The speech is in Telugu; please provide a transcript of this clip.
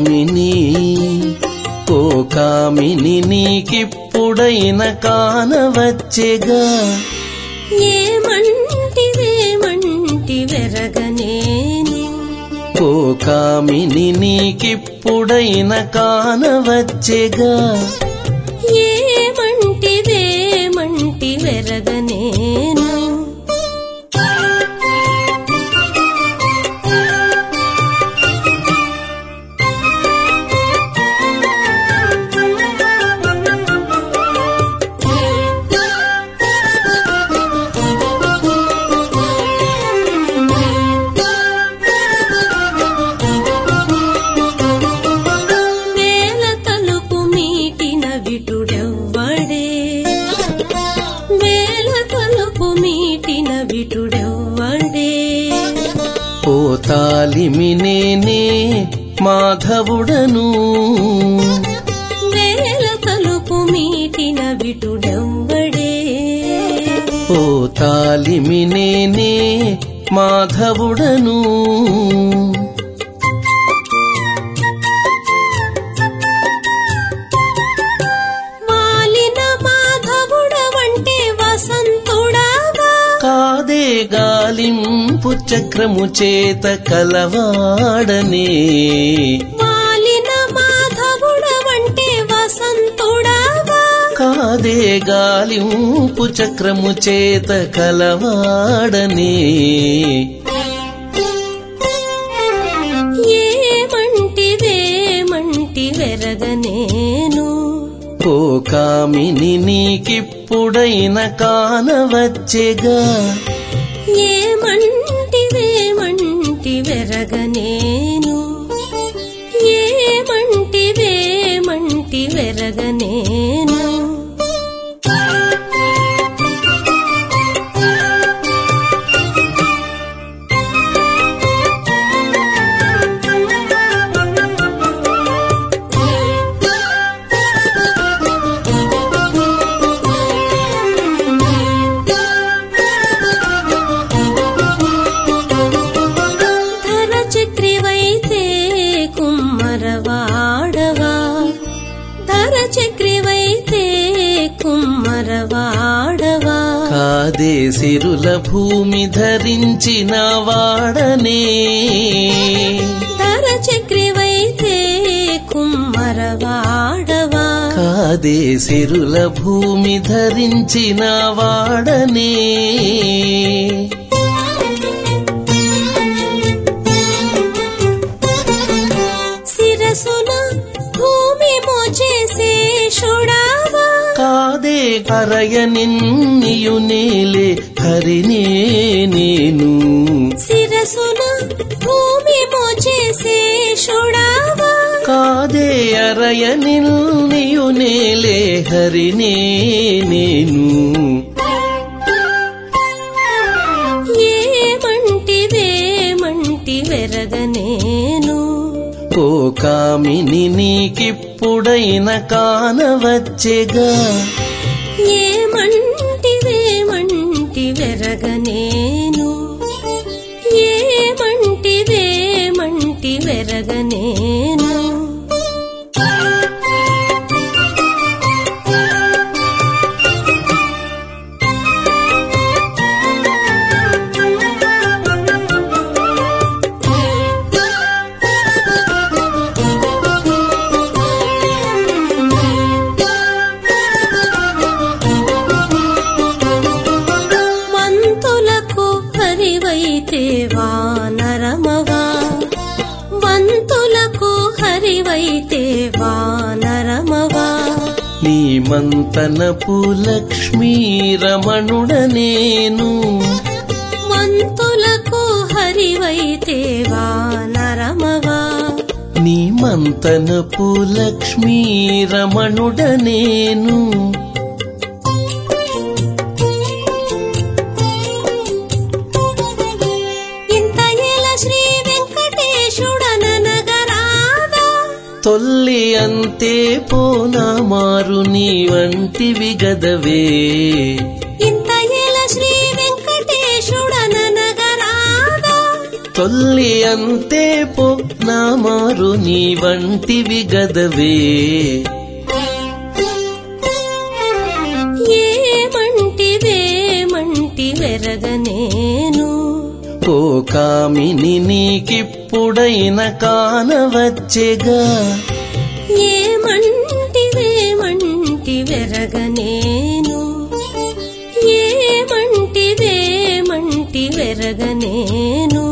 కామిని ఓ కామిని నీకిప్పుడైన కానవచ్చెగా ఏమంటివేమంటి వెరగనేని ఓ కామిని నీకిప్పుడైన కానవచ్చెగా ఏమంటివేమంటి వెరగనేను వేల తలుపు మీటిన విటుడెవ్వడే వేల తలుపు మీటిన విటుడెవ్వడే ఓ తాలిమి నేనే మాధవుడను వేల తలుపు మీటిన విటుడెవ్వడే ఓ తాలిమి నేనే మాధవుడను మాలిన మాధవుడవంటే వసంతుడాగా కాదే గాలింపు చక్రము చేత కలవాడనే మాలిన మాధవుడవంటే వసంతుడాగా కాదే గాలింపు చక్రము చేత కలవాడనే ఏమంటివేమంటి వెరగనేను ఓ కామిని నీకిప్పుడైన కానవచ్చెగా ఏమంటివేమంటి వెరగనేను ఏమంటివేమంటి వెరగనేను ధర చక్రివైతే కుమ్మరవాడవా ధర చక్రివైతే కుమ్మరవాడవా కాదే సిరుల భూమి ధరించిన వాడనే ధర చక్రివైతే కుమ్మరవాడవా కాదే సిరుల భూమి ధరించిన వాడనే శిరసున భూమి మోచేసే షుడావా కాదే కరయ నిన్నియు నేలే హరినే నేను శిరసున భూమి మోచేసే షుడావా కాదే అరయ నిన్నియు నేలే హరినే నేను ఏమంటివేమంటి వెరగనేను ఓ కామిని నీకిప్పుడైన కానవచ్చెగా ఏమంటివేమంటి వెరగనేను ఏమంటివేమంటి వెరగనేను వంతులకు హరివైతే వానరమవా వంతులకు హరివైతే వానరమవా నీ మంతనపు లక్ష్మీ రమణుడ నేను వంతులకు హరివైతే వానరమవా నీ మంతనపు లక్ష్మీ రమణుడ నేను ఇంత ఎల శ్రీ వెంకటేశుడనగరాదా తొల్లి అంతే పోనా మారు నీ వంటివి గదవే ఇంత ఎల శ్రీ వెంకటేశుడనగరాదా తొల్లి అంతే పో నా మారు నీ వంటివి గదవే ఏమంటివేమంటి వెరగనేను ఓ కామిని నీకిప్పుడైన కానవచ్చెగా ఏమంటివేమంటి వెరగనేను ఏమంటివేమంటి వెరగనేను